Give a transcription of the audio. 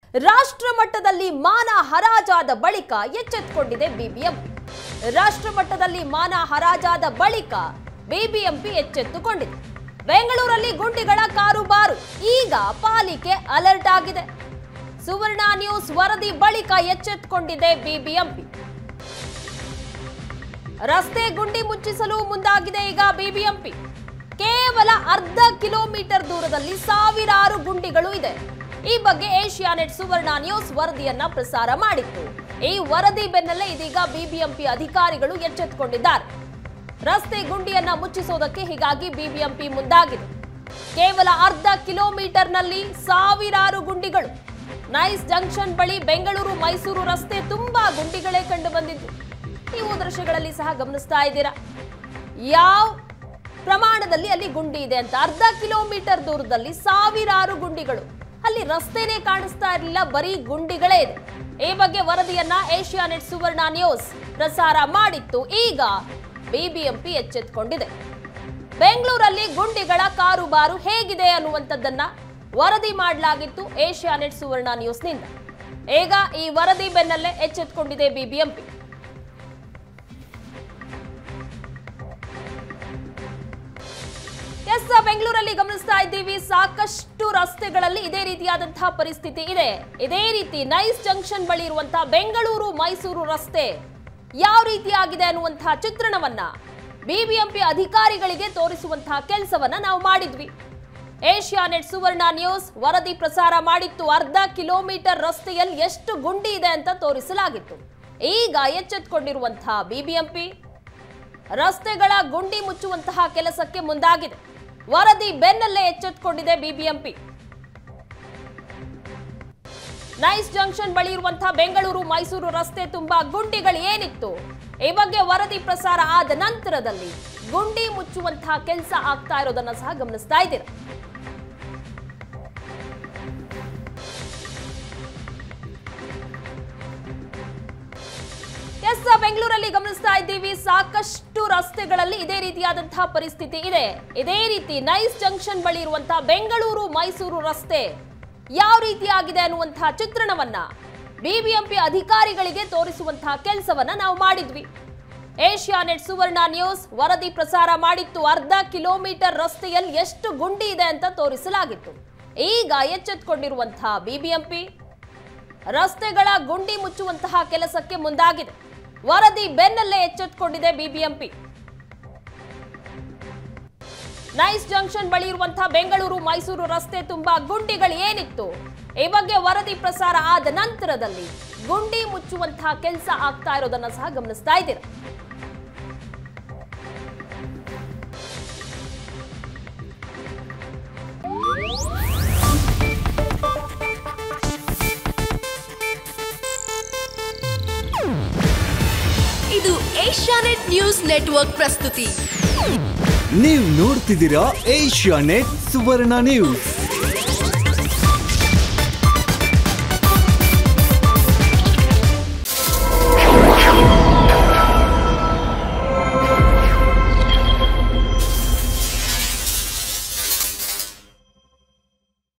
ರಾಷ್ಟ್ರ ಮಟ್ಟದಲ್ಲಿ ಮಾನ ಹರಾಜಾದ ಬಳಿಕ ಎಚ್ಚೆತ್ತುಕೊಂಡಿದೆ ಬಿಬಿಎಂಪಿ ರಾಷ್ಟ್ರ ಮಟ್ಟದಲ್ಲಿ ಮಾನ ಹರಾಜಾದ ಬಳಿಕ ಬಿಬಿಎಂಪಿ ಎಚ್ಚೆತ್ತುಕೊಂಡಿದೆ ಬೆಂಗಳೂರಲ್ಲಿ ಗುಂಡಿಗಳ ಕಾರುಬಾರು ಈಗ ಪಾಲಿಕೆ ಅಲರ್ಟ್ ಆಗಿದೆ ಸುವರ್ಣ ನ್ಯೂಸ್ ವರದಿ ಬಳಿಕ ಎಚ್ಚೆತ್ತುಕೊಂಡಿದೆ ಬಿಬಿಎಂಪಿ ರಸ್ತೆ ಗುಂಡಿ ಮುಚ್ಚಿಸಲು ಮುಂದಾಗಿದೆ ಈಗ ಬಿಬಿಎಂಪಿ ಕೇವಲ ಅರ್ಧ ಕಿಲೋಮೀಟರ್ ದೂರದಲ್ಲಿ ಸಾವಿರಾರು ಗುಂಡಿಗಳು ಇದೆ ಈ ಬಗ್ಗೆ ಏಷ್ಯಾನೆಟ್ ಸುವರ್ಣ ನ್ಯೂಸ್ ವರದಿಯನ್ನ ಪ್ರಸಾರ ಮಾಡಿತ್ತು ಈ ವರದಿ ಬೆನ್ನಲ್ಲೇ ಇದೀಗ ಬಿಬಿಎಂಪಿ ಅಧಿಕಾರಿಗಳು ಎಚ್ಚೆತ್ತುಕೊಂಡಿದ್ದಾರೆ ರಸ್ತೆ ಗುಂಡಿಯನ್ನ ಮುಚ್ಚಿಸೋದಕ್ಕೆ ಹೀಗಾಗಿ ಬಿಬಿಎಂಪಿ ಮುಂದಾಗಿದೆ ಕೇವಲ ಅರ್ಧ ಕಿಲೋಮೀಟರ್ನಲ್ಲಿ ಸಾವಿರಾರು ಗುಂಡಿಗಳು ನೈಸ್ ಜಂಕ್ಷನ್ ಬಳಿ ಬೆಂಗಳೂರು ಮೈಸೂರು ರಸ್ತೆ ತುಂಬಾ ಗುಂಡಿಗಳೇ ಕಂಡು ಬಂದಿದ್ದು ನೀವು ದೃಶ್ಯಗಳಲ್ಲಿ ಸಹ ಗಮನಿಸ್ತಾ ಇದ್ದೀರಾ ಯಾವ ಪ್ರಮಾಣದಲ್ಲಿ ಅಲ್ಲಿ ಗುಂಡಿ ಇದೆ ಅಂತ ಅರ್ಧ ಕಿಲೋಮೀಟರ್ ದೂರದಲ್ಲಿ ಸಾವಿರಾರು ಗುಂಡಿಗಳು ಅಲ್ಲಿ ರಸ್ತೆನೇ ಕಾಣಿಸ್ತಾ ಇರಲಿಲ್ಲ ಬರೀ ಗುಂಡಿಗಳೇ ಇದೆ ಈ ಬಗ್ಗೆ ವರದಿಯನ್ನ ಏಷ್ಯಾನೆಟ್ ಸುವರ್ಣ ನ್ಯೂಸ್ ಪ್ರಸಾರ ಮಾಡಿತ್ತು ಈಗ ಬಿಬಿಎಂಪಿ ಎಚ್ಚೆತ್ತುಕೊಂಡಿದೆ ಬೆಂಗಳೂರಲ್ಲಿ ಗುಂಡಿಗಳ ಕಾರುಬಾರು ಹೇಗಿದೆ ಅನ್ನುವಂಥದ್ದನ್ನ ವರದಿ ಮಾಡಲಾಗಿತ್ತು ಏಷ್ಯಾನೆಟ್ ಸುವರ್ಣ ನ್ಯೂಸ್ನಿಂದ ಈಗ ಈ ವರದಿ ಬೆನ್ನಲ್ಲೇ ಎಚ್ಚೆತ್ತುಕೊಂಡಿದೆ ಬಿಬಿಎಂಪಿ ಎಸ್ ಬೆಂಗಳೂರಲ್ಲಿ ಗಮನಿಸ್ತಾ ಇದ್ದೀವಿ ಸಾಕಷ್ಟು ರಸ್ತೆಗಳಲ್ಲಿ ಇದೇ ರೀತಿಯಾದಂತಹ ಪರಿಸ್ಥಿತಿ ಇದೆ ಇದೇ ರೀತಿ ನೈಸ್ ಜಂಕ್ಷನ್ ಬಳಿ ಇರುವಂತಹ ಬೆಂಗಳೂರು ಮೈಸೂರು ರಸ್ತೆ ಯಾವ ರೀತಿಯಾಗಿದೆ ಅನ್ನುವಂತಹ ಚಿತ್ರಣವನ್ನ ಬಿಬಿಎಂಪಿ ಅಧಿಕಾರಿಗಳಿಗೆ ತೋರಿಸುವಂತಹ ಕೆಲಸವನ್ನ ನಾವು ಮಾಡಿದ್ವಿ ಏಷ್ಯಾನೆಟ್ ಸುವರ್ಣ ನ್ಯೂಸ್ ವರದಿ ಪ್ರಸಾರ ಮಾಡಿತ್ತು ಅರ್ಧ ಕಿಲೋಮೀಟರ್ ರಸ್ತೆಯಲ್ಲಿ ಎಷ್ಟು ಗುಂಡಿ ಇದೆ ಅಂತ ತೋರಿಸಲಾಗಿತ್ತು ಈಗ ಎಚ್ಚೆತ್ತುಕೊಂಡಿರುವಂತಹ ಬಿಬಿಎಂಪಿ ರಸ್ತೆಗಳ ಗುಂಡಿ ಮುಚ್ಚುವಂತಹ ಕೆಲಸಕ್ಕೆ ಮುಂದಾಗಿದೆ ವರದಿ ಬೆನ್ನಲ್ಲೇ ಎಚ್ಚೆತ್ತುಕೊಂಡಿದೆ ಬಿಬಿಎಂಪಿ ನೈಸ್ ಜಂಕ್ಷನ್ ಬಳಿ ಇರುವಂತಹ ಬೆಂಗಳೂರು ಮೈಸೂರು ರಸ್ತೆ ತುಂಬಾ ಗುಂಡಿಗಳು ಏನಿತ್ತು ಈ ಬಗ್ಗೆ ವರದಿ ಪ್ರಸಾರ ಆದ ನಂತರದಲ್ಲಿ ಗುಂಡಿ ಮುಚ್ಚುವಂತಹ ಕೆಲಸ ಆಗ್ತಾ ಇರೋದನ್ನ ಸಹ ಗಮನಿಸ್ತಾ ಇದ್ದೀರಾ ಎಸ್ ಬೆಂಗಳೂರಲ್ಲಿ ಗಮನಿಸ್ತಾ ಇದ್ದೀವಿ ಸಾಕಷ್ಟು ರಸ್ತೆಗಳಲ್ಲಿ ಇದೇ ರೀತಿಯಾದಂತಹ ಪರಿಸ್ಥಿತಿ ಇದೆ ಇದೇ ರೀತಿ ನೈಸ್ ಜಂಕ್ಷನ್ ಬಳಿ ಇರುವಂತಹ ಬೆಂಗಳೂರು ಮೈಸೂರು ರಸ್ತೆ ಯಾವ ರೀತಿಯಾಗಿದೆ ಅನ್ನುವಂತಹ ಚಿತ್ರಣವನ್ನ ಬಿಬಿಎಂಪಿ ಅಧಿಕಾರಿಗಳಿಗೆ ತೋರಿಸುವಂತಹ ಕೆಲಸವನ್ನ ನಾವು ಮಾಡಿದ್ವಿ ಏಷ್ಯಾನೆಟ್ ಸುವರ್ಣ ನ್ಯೂಸ್ ವರದಿ ಪ್ರಸಾರ ಮಾಡಿತ್ತು ಅರ್ಧ ಕಿಲೋಮೀಟರ್ ರಸ್ತೆಯಲ್ಲಿ ಎಷ್ಟು ಗುಂಡಿ ಇದೆ ಅಂತ ತೋರಿಸಲಾಗಿತ್ತು ಈಗ ಎಚ್ಚೆತ್ತುಕೊಂಡಿರುವಂತಹ ಬಿಬಿಎಂಪಿ ರಸ್ತೆಗಳ ಗುಂಡಿ ಮುಚ್ಚುವಂತಹ ಕೆಲಸಕ್ಕೆ ಮುಂದಾಗಿದೆ ವರದಿ ಬೆನ್ನಲ್ಲೇ ಎಚ್ಚೆತ್ತುಕೊಂಡಿದೆ ಬಿಬಿಎಂಪಿ ನೈಸ್ ಜಂಕ್ಷನ್ ಬಳಿ ಇರುವಂತಹ ಬೆಂಗಳೂರು ಮೈಸೂರು ರಸ್ತೆ ತುಂಬಾ ಗುಂಡಿಗಳು ಏನಿತ್ತು ಈ ಬಗ್ಗೆ ವರದಿ ಪ್ರಸಾರ ಆದ ನಂತರದಲ್ಲಿ ಗುಂಡಿ ಮುಚ್ಚುವಂತಹ ಕೆಲಸ ಆಗ್ತಾ ಇರೋದನ್ನ ಸಹ ಗಮನಿಸ್ತಾ ಇದ್ದೀರಾ ಇದು ಏಷ್ಯಾನೆಟ್ ನ್ಯೂಸ್ ನೆಟ್ವರ್ಕ್ ಪ್ರಸ್ತುತಿ ನೀವು ನೋಡ್ತಿದ್ದೀರಾ ಏಷ್ಯಾ ನೆಟ್ ಸುವರ್ಣ ನ್ಯೂಸ್